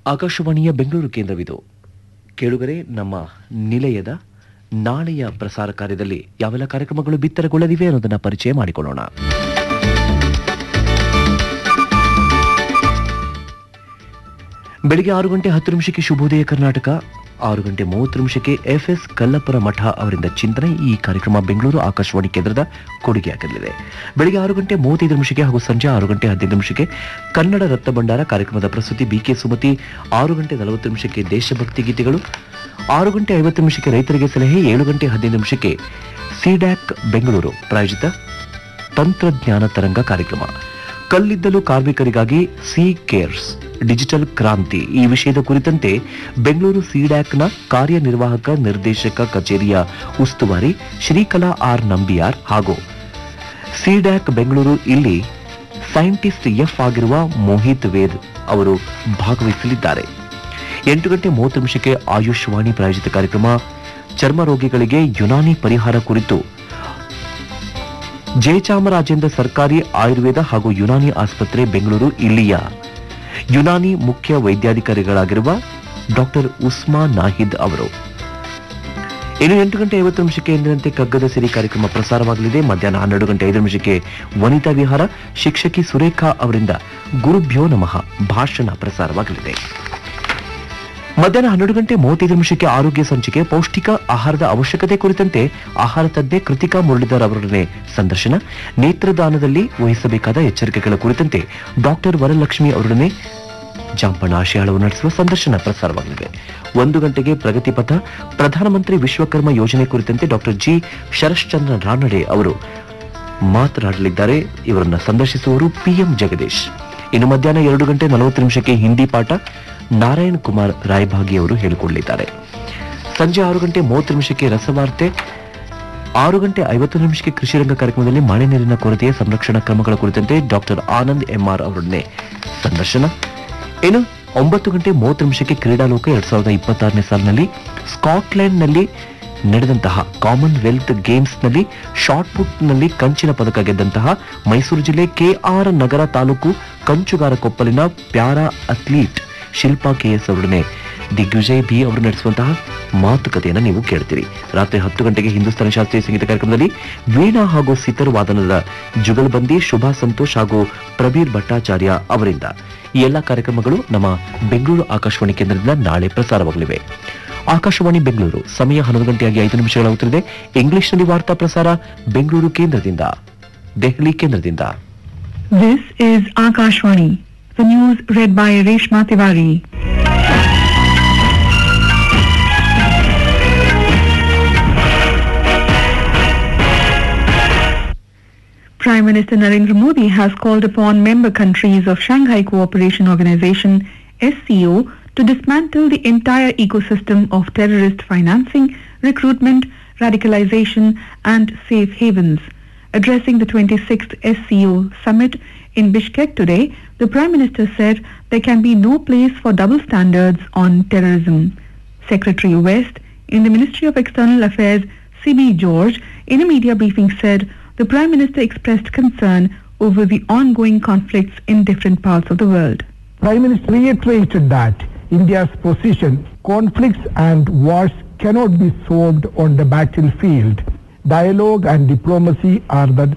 ಆಕಾಶವಾಣಿಯ ಬೆಂಗಳೂರು ಕೇಂದ್ರವಿದು ಕೇಳುಗರೆ ನಮ್ಮ ನಿಲಯದ ನಾಳೆಯ ಪ್ರಸಾರ ಕಾರ್ಯದಲ್ಲಿ ಯಾವೆಲ್ಲ ಕಾರ್ಯಕ್ರಮಗಳು ಬಿತ್ತರಗೊಳ್ಳಲಿವೆ ಅನ್ನೋದನ್ನ ಪರಿಚಯ ಮಾಡಿಕೊಳ್ಳೋಣ ಬೆಳಿಗ್ಗೆ ಆರು ಗಂಟೆ ಹತ್ತು ನಿಮಿಷಕ್ಕೆ ಶುಭೋದಯ ಕರ್ನಾಟಕ ಆರು ಗಂಟೆ ಮೂವತ್ತು ನಿಮಿಷಕ್ಕೆ ಎಫ್ ಎಸ್ ಕಲ್ಲಪ್ಪರ ಮಠ ಅವರಿಂದ ಚಿಂತನೆ ಈ ಕಾರ್ಯಕ್ರಮ ಬೆಂಗಳೂರು ಆಕಾಶವಾಣಿ ಕೇಂದ್ರದ ಕೊಡುಗೆಯಾಗಲಿದೆ ಬೆಳಿಗ್ಗೆ ಆರು ಗಂಟೆ ಮೂವತ್ತೈದು ನಿಮಿಷಕ್ಕೆ ಹಾಗೂ ಸಂಜೆ ಆರು ಗಂಟೆ ಹದಿನೈದು ನಿಮಿಷಕ್ಕೆ ಕನ್ನಡ ರತ್ನ ಭಂಡಾರ ಕಾರ್ಯಕ್ರಮದ ಪ್ರಸ್ತುತಿ ಬಿಕೆ ಸುಮತಿ ಆರು ಗಂಟೆ ನಲವತ್ತು ನಿಮಿಷಕ್ಕೆ ದೇಶಭಕ್ತಿ ಗೀತೆಗಳು ಆರು ಗಂಟೆ ಐವತ್ತು ನಿಮಿಷಕ್ಕೆ ರೈತರಿಗೆ ಸಲಹೆ ಏಳು ಗಂಟೆ ಹದಿನೈದು ನಿಮಿಷಕ್ಕೆ ಸಿಡ್ಯಾಕ್ ಬೆಂಗಳೂರು ಪ್ರಾಯೋಜಿತ ತಂತ್ರಜ್ಞಾನ ತರಂಗ ಕಾರ್ಯಕ್ರಮ ಕಲ್ಲಿದ್ದಲು ಕಾರ್ಮಿಕರಿಗಾಗಿ ಸಿ ಕೇರ್ಸ್ ಡಿಜಿಟಲ್ ಕ್ರಾಂತಿ ಈ ವಿಷಯದ ಕುರಿತಂತೆ ಬೆಂಗಳೂರು ಸಿಡ್ಯಾಕ್ನ ಕಾರ್ಯನಿರ್ವಾಹಕ ನಿರ್ದೇಶಕ ಕಚೇರಿಯ ಉಸ್ತುವಾರಿ ಶ್ರೀಕಲಾ ಆರ್ ನಂಬಿಯಾರ್ ಹಾಗೂ ಸಿಡ್ಯಾಕ್ ಬೆಂಗಳೂರು ಇಲ್ಲಿ ಸೈಂಟಿಸ್ಟ್ ಎಫ್ ಆಗಿರುವ ಮೋಹಿತ್ ವೇದ್ ಅವರು ಭಾಗವಹಿಸಲಿದ್ದಾರೆ ಎಂಟು ಗಂಟೆ ಮೂವತ್ತು ನಿಮಿಷಕ್ಕೆ ಆಯುಷ್ ವಾಣಿ ಪ್ರಾಯೋಜಿತ ಕಾರ್ಯಕ್ರಮ ಚರ್ಮ ರೋಗಿಗಳಿಗೆ ಯುನಾನಿ ಪರಿಹಾರ ಕುರಿತು ಜಯಚಾಮರಾಜೇಂದ್ರ ಸರ್ಕಾರಿ ಆಯುರ್ವೇದ ಹಾಗೂ ಯುನಾನಿ ಆಸ್ಪತ್ರೆ ಬೆಂಗಳೂರು ಇಲ್ಲಿಯ ಯುನಾನಿ ಮುಖ್ಯ ವೈದ್ಯಾಧಿಕಾರಿಗಳಾಗಿರುವ ಡಾಕ್ಟರ್ ಉಸ್ಮಾ ನಾಹಿದ್ ಅವರು ಇನ್ನು ಎಂಟು ಗಂಟೆ ಐವತ್ತು ನಿಮಿಷಕ್ಕೆ ಎಂದಿನಂತೆ ಕಗ್ಗದ ಸಿರಿ ಕಾರ್ಯಕ್ರಮ ಪ್ರಸಾರವಾಗಲಿದೆ ಮಧ್ಯಾಹ್ನ ಹನ್ನೆರಡು ಗಂಟೆ ಐದು ನಿಮಿಷಕ್ಕೆ ವನಿತಾ ವಿಹಾರ ಶಿಕ್ಷಕಿ ಸುರೇಖಾ ಅವರಿಂದ ಗುರುಭ್ಯೋ ನಮಃ ಭಾಷಣ ಪ್ರಸಾರವಾಗಲಿದೆ ಮಧ್ಯಾಹ್ನ ಹನ್ನೆರಡು ಗಂಟೆ ಮೂವತ್ತೈದು ನಿಮಿಷಕ್ಕೆ ಆರೋಗ್ಯ ಸಂಚಿಕೆ ಪೌಷ್ಟಿಕ ಆಹಾರದ ಅವಶ್ಯಕತೆ ಕುರಿತಂತೆ ಆಹಾರ ತಜ್ಞೆ ಕೃತಿಕಾ ಮುರಳೀಧರ್ ಅವರೊಡನೆ ಸಂದರ್ಶನ ನೇತ್ರದಾನದಲ್ಲಿ ವಹಿಸಬೇಕಾದ ಎಚ್ಚರಿಕೆಗಳ ಕುರಿತಂತೆ ಡಾಕ್ಟರ್ ವರಲಕ್ಷ್ಮಿ ಅವರೊಡನೆ ಜಾಂಪಣ ಆಶಯಾಳವು ನಡೆಸುವ ಸಂದರ್ಶನ ಪ್ರಸಾರವಾಗಲಿದೆ ಒಂದು ಗಂಟೆಗೆ ಪ್ರಗತಿ ಪಥ ಪ್ರಧಾನಮಂತ್ರಿ ವಿಶ್ವಕರ್ಮ ಯೋಜನೆ ಕುರಿತಂತೆ ಡಾಕ್ಟರ್ ಜಿ ಶರಶ್ಚಂದ್ರ ರಾನಡೆ ಅವರು ಮಾತನಾಡಲಿದ್ದಾರೆ ಇವರನ್ನ ಸಂದರ್ಶಿಸುವವರು ಪಿಎಂ ಜಗದೀಶ್ ಇನ್ನು ಮಧ್ಯಾಹ್ನ ಎರಡು ಗಂಟೆ ನಲವತ್ತು ನಿಮಿಷಕ್ಕೆ ಹಿಂದಿ ಪಾಠ ನಾರಾಯಣ್ ಕುಮಾರ್ ರಾಯಭಾಗಿ ಅವರು ಹೇಳಿಕೊಳ್ಳಲಿದ್ದಾರೆ ಸಂಜೆ ಆರು ಗಂಟೆ ಮೂವತ್ತು ನಿಮಿಷಕ್ಕೆ ರಸವಾರ್ತೆ ಆರು ಗಂಟೆ ಐವತ್ತು ನಿಮಿಷಕ್ಕೆ ಕೃಷಿ ರಂಗ ಕಾರ್ಯಕ್ರಮದಲ್ಲಿ ಮಳೆ ನೀರಿನ ಕೊರತೆಯ ಸಂರಕ್ಷಣಾ ಕ್ರಮಗಳ ಕುರಿತಂತೆ ಡಾಕ್ಟರ್ ಆನಂದ್ ಎಂಆರ್ ಅವರೊಡನೆ ಸಂದರ್ಶನ ಇನ್ನು ಒಂಬತ್ತು ಗಂಟೆ ಮೂವತ್ತು ನಿಮಿಷಕ್ಕೆ ಕ್ರೀಡಾಲೋಕ ಎರಡ್ ಸಾವಿರದ ಇಪ್ಪತ್ತಾರನೇ ಸಾಲಿನಲ್ಲಿ ಸ್ಕಾಟ್ಲೆಂಡ್ನಲ್ಲಿ ನಡೆದಂತಹ ಕಾಮನ್ವೆಲ್ತ್ ಗೇಮ್ಸ್ನಲ್ಲಿ ಶಾರ್ಟ್ ಪುಟ್ನಲ್ಲಿ ಕಂಚಿನ ಪದಕ ಗೆದ್ದಂತಹ ಮೈಸೂರು ಜಿಲ್ಲೆ ಕೆಆರ್ ನಗರ ತಾಲೂಕು ಕಂಚುಗಾರ ಕೊಪ್ಪಲಿನ ಪ್ಯಾರಾ ಅಥ್ಲೀಟ್ ಶಿಲ್ಪಾ ಕೆಎಸ್ ಅವರೊಡನೆ ದಿಗ್ವಿಜಯ್ ಬಿ ಅವರು ನಡೆಸುವಂತಹ ಮಾತುಕತೆಯನ್ನು ನೀವು ಕೇಳ್ತೀರಿ ರಾತ್ರಿ ಹತ್ತು ಗಂಟೆಗೆ ಹಿಂದೂಸ್ತಾನಿ ಶಾಸ್ತ್ರೀಯ ಸಂಗೀತ ಕಾರ್ಯಕ್ರಮದಲ್ಲಿ ವೀಣಾ ಹಾಗೂ ಸಿತರ್ ವಾದನದ ಜುಗಲ್ಬಂದಿ ಶುಭಾ ಸಂತೋಷ್ ಹಾಗೂ ಪ್ರಬೀರ್ ಭಟ್ಟಾಚಾರ್ಯ ಅವರಿಂದ ಈ ಎಲ್ಲ ಕಾರ್ಯಕ್ರಮಗಳು ನಮ್ಮ ಬೆಂಗಳೂರು ಆಕಾಶವಾಣಿ ಕೇಂದ್ರದಿಂದ ನಾಳೆ ಪ್ರಸಾರವಾಗಲಿವೆ ಆಕಾಶವಾಣಿ ಬೆಂಗಳೂರು ಸಮಯ ಹನ್ನೊಂದು ಗಂಟೆಯಾಗಿ ಐದು ನಿಮಿಷಗಳಾಗುತ್ತಿದೆ ಇಂಗ್ಲಿಷ್ನಲ್ಲಿ ವಾರ್ತಾ ಪ್ರಸಾರ ಬೆಂಗಳೂರು ಕೇಂದ್ರದಿಂದ ದೆಹಲಿ ಕೇಂದ್ರದಿಂದ This is Akashwani. The news read by Reshma Tiwari. Prime Minister Narendra Modi has called upon member countries of Shanghai Cooperation Organization SCO to dismantle the entire ecosystem of terrorist financing, recruitment, radicalization and safe havens. Addressing the 26th SCO summit in Bishkek today, the Prime Minister said there can be no place for double standards on terrorism. Secretary West in the Ministry of External Affairs, CB George, in a media briefing said the Prime Minister expressed concern over the ongoing conflicts in different parts of the world. Prime Minister reiterated that India's position, conflicts and wars cannot be solved on the battlefield. Dialogue and diplomacy are the